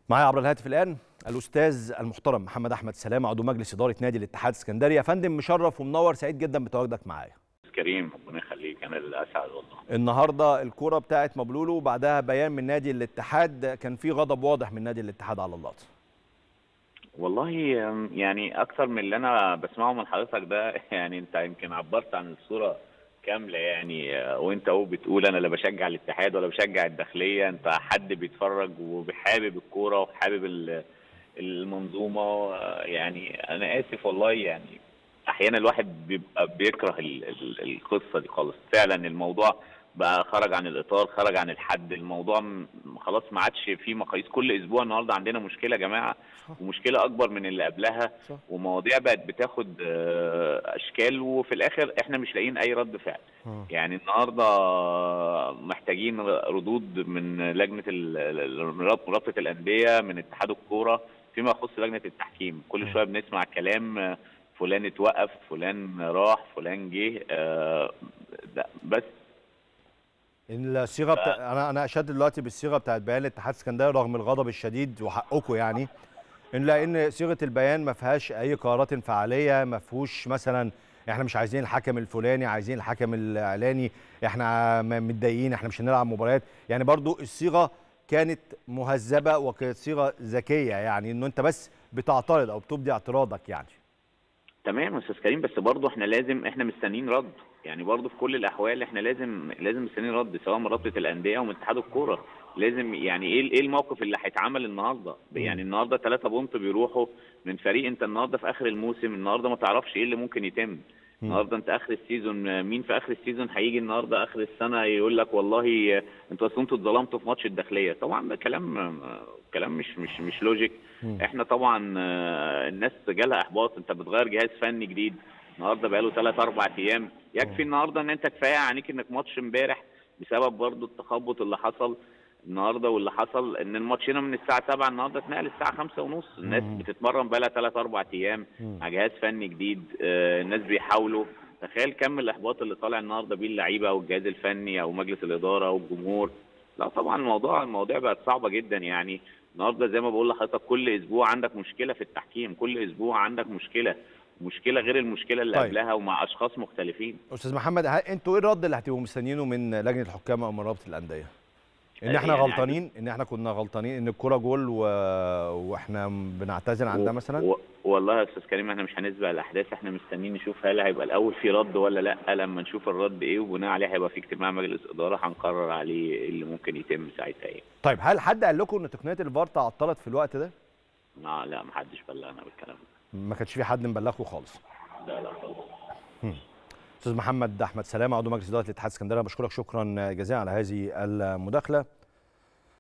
معايا عبر الهاتف الان الاستاذ المحترم محمد احمد سلامه عضو مجلس اداره نادي الاتحاد السكندري يا فندم مشرف ومنور سعيد جدا بتواجدك معايا كريم ربنا يخليك انا الاسعد والله النهارده الكوره بتاعت مبلولو وبعدها بيان من نادي الاتحاد كان في غضب واضح من نادي الاتحاد على اللقطه والله يعني اكثر من اللي انا بسمعه من حضرتك ده يعني انت يمكن عبرت عن الصوره كامله يعني وانت اهو بتقول انا لا بشجع الاتحاد ولا بشجع الداخليه انت حد بيتفرج وبيحابب الكوره وحابب المنظومه يعني انا اسف والله يعني احيانا الواحد بيبقى بيكره القصه دي خالص فعلا الموضوع بقى خرج عن الاطار خرج عن الحد الموضوع خلاص ما عادش فيه مقاييس كل اسبوع النهارده عندنا مشكله يا جماعه صح. ومشكله اكبر من اللي قبلها صح. ومواضيع بقت بتاخد اشكال وفي الاخر احنا مش لاقيين اي رد فعل م. يعني النهارده محتاجين ردود من لجنه رابطه الانديه من اتحاد الكوره فيما يخص لجنه التحكيم كل شويه بنسمع كلام فلان اتوقف فلان راح فلان جه آه بس الصيغه بتا... انا انا اشد دلوقتي بالصيغه بتاعت بيان الاتحاد السكندري رغم الغضب الشديد وحقكم يعني ان لان صيغه البيان ما فيهاش اي قرارات انفعاليه ما فيهوش مثلا احنا مش عايزين الحكم الفلاني عايزين الحكم الاعلاني احنا متضايقين احنا مش هنلعب مباريات يعني برضو الصيغه كانت مهذبه وكانت صيغه ذكيه يعني انه انت بس بتعترض او بتبدي اعتراضك يعني تمام يا استاذ كريم بس برضه احنا لازم احنا مستنيين رد يعني برضه في كل الاحوال احنا لازم لازم مستنيين رد سواء من رابطه الانديه ومن اتحاد الكوره لازم يعني ايه ايه الموقف اللي هيتعمل النهارده يعني النهارده ثلاثة بونت بيروحوا من فريق انت النهارده في اخر الموسم النهارده ما تعرفش ايه اللي ممكن يتم النهارده انت اخر السيزون مين في اخر السيزون هيجي النهارده اخر السنه يقول لك والله انتوا اصل انتوا اتظلمتوا في ماتش الداخليه طبعا ده كلام كلام مش مش مش لوجيك احنا طبعا الناس جالها احباط انت بتغير جهاز فني جديد النهارده بقاله ثلاث اربع ايام يكفي النهارده ان انت كفايه عنيك انك ماتش امبارح بسبب برضو التخبط اللي حصل النهارده واللي حصل ان الماتش هنا من الساعه 7 النهارده اتنقل الساعه 5 ونص الناس بتتمرن بقى لها 3 4 ايام مع جهاز فني جديد آه الناس بيحاولوا تخيل كم الاحباط اللي طالع النهارده بيه اللعيبه او الجهاز الفني او مجلس الاداره او الجمهور لا طبعا الموضوع المواضيع بقت صعبه جدا يعني النهارده زي ما بقول لحضرتك كل اسبوع عندك مشكله في التحكيم كل اسبوع عندك مشكله مشكله غير المشكله اللي طيب. قبلها ومع اشخاص مختلفين استاذ محمد انتوا ايه الرد اللي هتبقوا مستنيينه من لجنه الحكام او من رابطه الانديه ان احنا يعني غلطانين ان احنا كنا غلطانين ان الكوره جول و... واحنا بنعتذر عن ده مثلا و... والله يا استاذ كريم احنا مش هنسبق الاحداث احنا مستنيين نشوف هل هيبقى الاول في رد ولا لا لما نشوف الرد ايه وبناء عليه هيبقى في اجتماع مجلس اداره هنقرر عليه ايه اللي ممكن يتم ساعتها ايه طيب هل حد قال لكم ان تقنيه الفار تعطلت في الوقت ده لا لا ما حدش بلغنا بالكلام ده ما كانش في حد مبلغكم خالص لا لا خالص استاذ محمد احمد سلامه عضو مجلس اداره الاتحاد السكندري بشكرك شكرا جزيلا على هذه المداخله